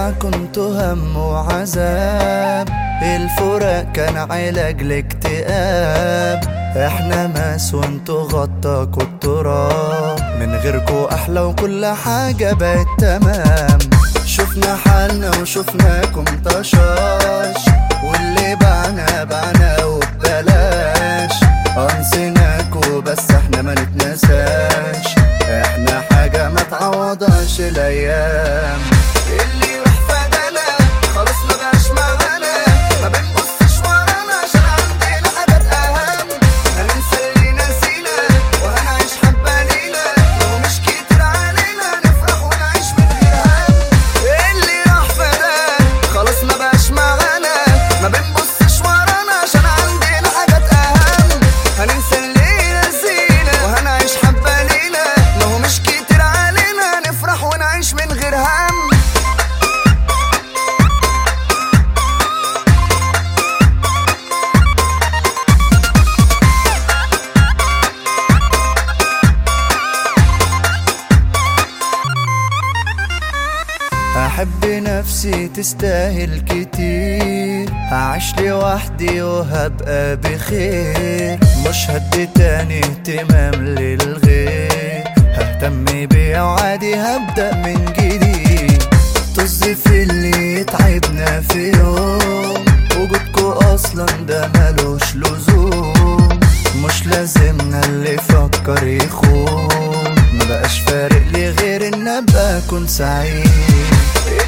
ساعة كنت هم وعذاب الفراق كان علاج لاكتئاب احنا ماس وانتو غطاكوا التراب من غيركو احلى وكل حاجة بقت تمام شفنا حالنا وشفناكم طشاش واللي بعنا بعنا وببلاش انسيناكوا بس احنا ما نتنساش احنا حاجة ما تعوضهاش الايام اللي يروح فدانا خلاص ما بقاش معانا ما بنبصش ورانا عشان عندنا حاجات اهم هننسى اللي نسينا وهنعيش حبة لينا لو مش كتير علينا نفرح ونعيش من غير هم اللي راح فدانا خلاص ما بقاش معانا ما بنبصش ورانا عشان عندنا حاجات اهم هننسى اللي نسينا وهنعيش حبة لينا لو مش كتير علينا نفرح ونعيش من غير هم أحب نفسي تستاهل كتير هعيش لوحدي وهبقى بخير مش هدي تاني اهتمام للغير ههتم بيا وعادي هبدأ من جديد طز في اللي يتعبنا في يوم وجودكو أصلا ده ملوش لزوم مش لازمنا اللي يفكر يخون مبقاش فارق لي غير ان ابقى اكون سعيد